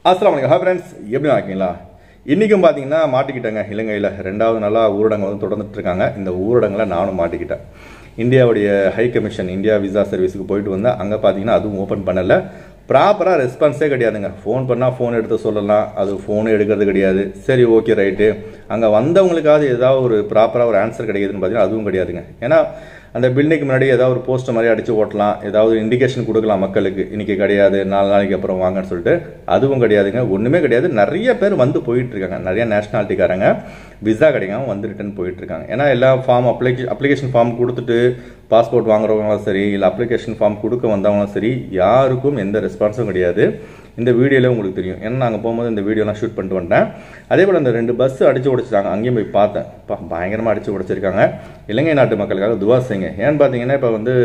அஸ்லாம் வலைக்கம் hi friends எப்படி இருக்கீங்களா இன்றைக்கும் பார்த்தீங்கன்னா மாட்டிக்கிட்டேங்க இலங்கையில் ரெண்டாவது நாளாக ஊரடங்கு வந்து தொடர்ந்துட்டு இருக்காங்க இந்த ஊரடங்கில் நானும் மாட்டிக்கிட்டேன் இந்தியாவுடைய ஹை கமிஷன் இந்தியா விசா சர்வீஸுக்கு போயிட்டு வந்தேன் அங்கே பார்த்தீங்கன்னா அதுவும் ஓப்பன் பண்ணலை ப்ராப்பராக ரெஸ்பான்ஸே கிடையாதுங்க ஃபோன் பண்ணால் ஃபோன் எடுத்து சொல்லலாம் அது ஃபோனு எடுக்கிறது கிடையாது சரி ஓகே ரைட்டு அங்கே வந்தவங்களுக்காவது ஏதாவது ஒரு ப்ராப்பராக ஒரு ஆன்சர் கிடைக்குதுன்னு பார்த்தீங்கன்னா அதுவும் கிடையாதுங்க ஏன்னா அந்த பில்டிங்க்கு முன்னாடி ஏதாவது ஒரு போஸ்ட் மாதிரி அடிச்சு ஓட்டலாம் ஏதாவது இண்டிகேஷன் கொடுக்கலாம் மக்களுக்கு இன்னைக்கு கிடையாது நாலு நாளைக்கு அப்புறம் வாங்கன்னு சொல்லிட்டு அதுவும் கிடையாதுங்க ஒன்றுமே கிடையாது நிறைய பேர் வந்து போயிட்டு இருக்காங்க நிறைய நேஷனாலிட்டிக்காரங்க விசா கிடைக்காம வந்து ரிட்டர்ன் போயிட்டு இருக்காங்க ஏன்னா எல்லா ஃபார்ம் அப்ளிகே அப்ளிகேஷன் ஃபார்ம் கொடுத்துட்டு பாஸ்போர்ட் வாங்குறவங்களும் சரி இல்லை அப்ளிகேஷன் ஃபார்ம் கொடுக்க வந்தவங்களும் சரி யாருக்கும் எந்த ரெஸ்பான்ஸும் கிடையாது இந்த வீடியோவில் உங்களுக்கு தெரியும் ஏன்னா நாங்கள் போகும்போது இந்த வீடியோலாம் ஷூட் பண்ணிட்டு வந்துட்டேன் அதே போல் அந்த ரெண்டு பஸ் அடிச்சு உடைச்சிட்டாங்க அங்கேயும் போய் பார்த்தேன் பா பயங்கரமாக அடிச்சு உடைச்சிருக்காங்க இலங்கை நாட்டு மக்களுக்காக துவா செய்யுங்க ஏன்னு பார்த்தீங்கன்னா இப்போ வந்து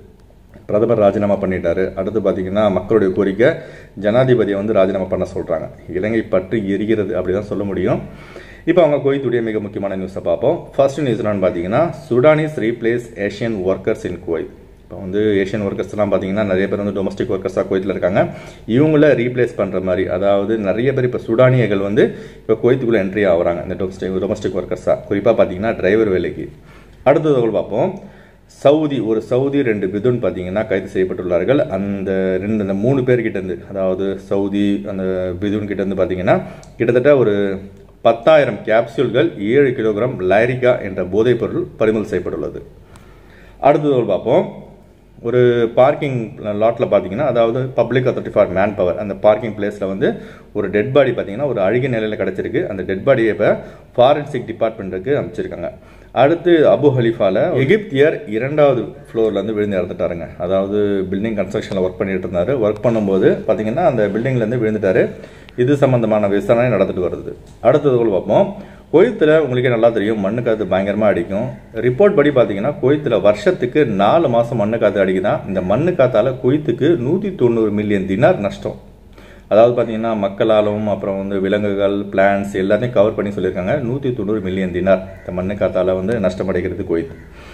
பிரதமர் ராஜினாமா பண்ணிட்டாரு அடுத்து பார்த்தீங்கன்னா மக்களுடைய கோரிக்கை ஜனாதிபதியை வந்து ராஜினாமா பண்ண சொல்கிறாங்க இலங்கை பற்றி எரிகிறது அப்படி தான் சொல்ல முடியும் இப்போ அவங்க குவைத்துடைய மிக முக்கியமான நியூஸை பார்ப்போம் ஃபர்ஸ்ட் நியூஸ் என்னன்னு பார்த்தீங்கன்னா Sudanese replace Asian workers in Kuwait இப்போ வந்து ஏஷியன் ஒர்க்கர்ஸ்லாம் பார்த்தீங்கன்னா நிறைய பேர் வந்து டொமஸ்டிக் ஒர்க்கர்ஸாக குவைத்தில் இருக்காங்க இவங்கள ரீப்ளேஸ் பண்ணுற மாதிரி அதாவது நிறைய பேர் இப்போ சுடானியர்கள் வந்து இப்போ குவைத்துக்குள்ளே என்ட்ரி ஆகுறாங்க இந்த டொமஸ்டிக் டொமஸ்டிக் ஒர்க்கர்ஸாக குறிப்பாக பார்த்தீங்கன்னா டிரைவர் வேலைக்கு அடுத்தது பார்ப்போம் சவுதி ஒரு சவுதி ரெண்டு பிதுன் பார்த்தீங்கன்னா கைது செய்யப்பட்டுள்ளார்கள் அந்த ரெண்டு அந்த மூணு பேர்கிட்ட இருந்து அதாவது சவுதி அந்த பிதுன் கிட்ட இருந்து பார்த்தீங்கன்னா கிட்டத்தட்ட ஒரு பத்தாயிரம் கேப்சூல்கள் ஏழு கிலோகிராம் லைரிகா என்ற போதைப் பொருள் பறிமுதல் செய்யப்பட்டுள்ளது அடுத்தது பார்ப்போம் ஒரு பார்க்கிங் லாட்டில் பார்த்தீங்கன்னா அதாவது public authority for manpower அந்த பார்க்கிங் பிளேஸில் வந்து ஒரு டெட் பாடி பார்த்தீங்கன்னா ஒரு அழுகிய நிலையில் கிடச்சிருக்கு அந்த டெட் பாடியை இப்போ ஃபாரன்சிக் டிபார்ட்மெண்ட்டுக்கு அமைச்சிருக்காங்க அடுத்து அபு ஹலிஃபால எகிப்தியர் இரண்டாவது ஃப்ளோர்லேருந்து விழுந்து இறந்துட்டாருங்க அதாவது பில்டிங் கன்ஸ்ட்ரக்ஷனில் ஒர்க் பண்ணிட்டு இருந்தார் ஒர்க் பண்ணும்போது பார்த்தீங்கன்னா அந்த பில்டிங்லேருந்து விழுந்துட்டாரு இது சம்பந்தமான விசாரணை நடந்துட்டு வருது அடுத்தது பார்ப்போம் கொய்த்தில் உங்களுக்கே நல்லா தெரியும் மண்ணு காற்று பயங்கரமாக அடிக்கும் ரிப்போர்ட் படி பார்த்தீங்கன்னா கொய்த்தில் வருஷத்துக்கு நாலு மாதம் மண்ணு காற்று அடிக்குதான் இந்த மண்ணு காத்தால் கொய்த்துக்கு நூற்றி தொண்ணூறு மில்லியன் தினார் நஷ்டம் அதாவது பார்த்தீங்கன்னா மக்களாலும் அப்புறம் வந்து விலங்குகள் பிளான்ஸ் எல்லாத்தையும் கவர் பண்ணி சொல்லியிருக்காங்க நூற்றி தொண்ணூறு மில்லியன் தினார் இந்த மண்ணு காத்தால் வந்து நஷ்டமடைகிறது குவைத்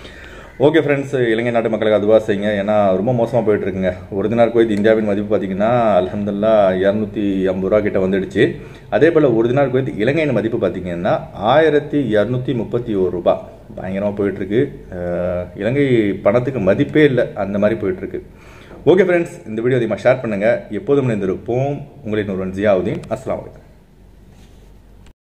ஓகே ஃப்ரெண்ட்ஸ் இலங்கை நாட்டு மக்களுக்கு அதுவாக செய்யுங்க ஏன்னா ரொம்ப மோசமாக போயிட்டு இருக்குங்க ஒரு தினார் குவைத் இந்தியாவின் மதிப்பு பார்த்தீங்கன்னா அலமதுல்லா இரநூத்தி ஐம்பது ரூபா கிட்ட வந்துடுச்சு அதே போல் ஒரு தினார் குவைத் இலங்கையின் மதிப்பு பார்த்தீங்கன்னா ஆயிரத்தி இரநூத்தி முப்பத்தி ஒரு ரூபா பயங்கரமாக போயிட்டுருக்கு இலங்கை பணத்துக்கு மதிப்பே இல்லை அந்த மாதிரி போயிட்டுருக்கு ஓகே ஃப்ரெண்ட்ஸ் இந்த வீடியோ அதிகமாக ஷேர் பண்ணுங்கள் எப்போதும் இருந்திருப்போம் உங்களின் ஒருவன் ஜியாவுதீன் அஸ்லாம் வலைக்கம்